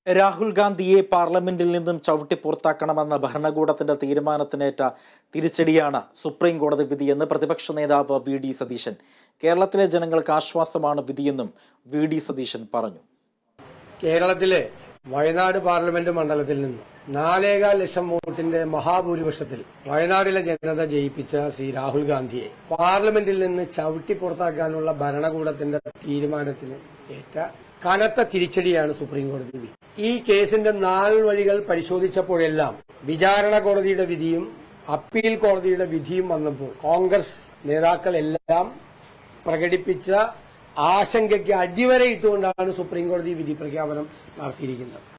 രാഹുൽ ഗാന്ധിയെ പാർലമെന്റിൽ നിന്നും ചവിട്ടി പുറത്താക്കണമെന്ന ഭരണകൂടത്തിന്റെ തീരുമാനത്തിനേറ്റ തിരിച്ചടിയാണ് സുപ്രീം കോടതി വിധിയെന്ന് പ്രതിപക്ഷ നേതാവ് വി ഡി സതീശൻ കേരളത്തിലെ ജനങ്ങൾക്ക് ആശ്വാസമാണ് വിധിയെന്നും വി ഡി സതീശൻ പറഞ്ഞു കേരളത്തിലെ വയനാട് പാർലമെന്റ് മണ്ഡലത്തിൽ നിന്ന് നാലേകാൽ ലക്ഷം വോട്ടിന്റെ മഹാഭൂരിപക്ഷത്തിൽ വയനാടിലെ ജനത ജയിപ്പിച്ച ശ്രീ രാഹുൽ ഗാന്ധിയെ പാർലമെന്റിൽ നിന്ന് ചവിട്ടി പുറത്താക്കാനുള്ള ഭരണകൂടത്തിന്റെ തീരുമാനത്തിന് ഏറ്റ കനത്ത തിരിച്ചടിയാണ് സുപ്രീം കോടതി വിധി ഈ കേസിന്റെ നാൾ വഴികൾ പരിശോധിച്ചപ്പോഴെല്ലാം വിചാരണ കോടതിയുടെ വിധിയും അപ്പീൽ കോടതിയുടെ വിധിയും വന്നപ്പോൾ കോൺഗ്രസ് നേതാക്കളെല്ലാം പ്രകടിപ്പിച്ച ആശങ്കയ്ക്ക് അടിവരയിട്ടുകൊണ്ടാണ് സുപ്രീം കോടതി വിധി പ്രഖ്യാപനം നടത്തിയിരിക്കുന്നത്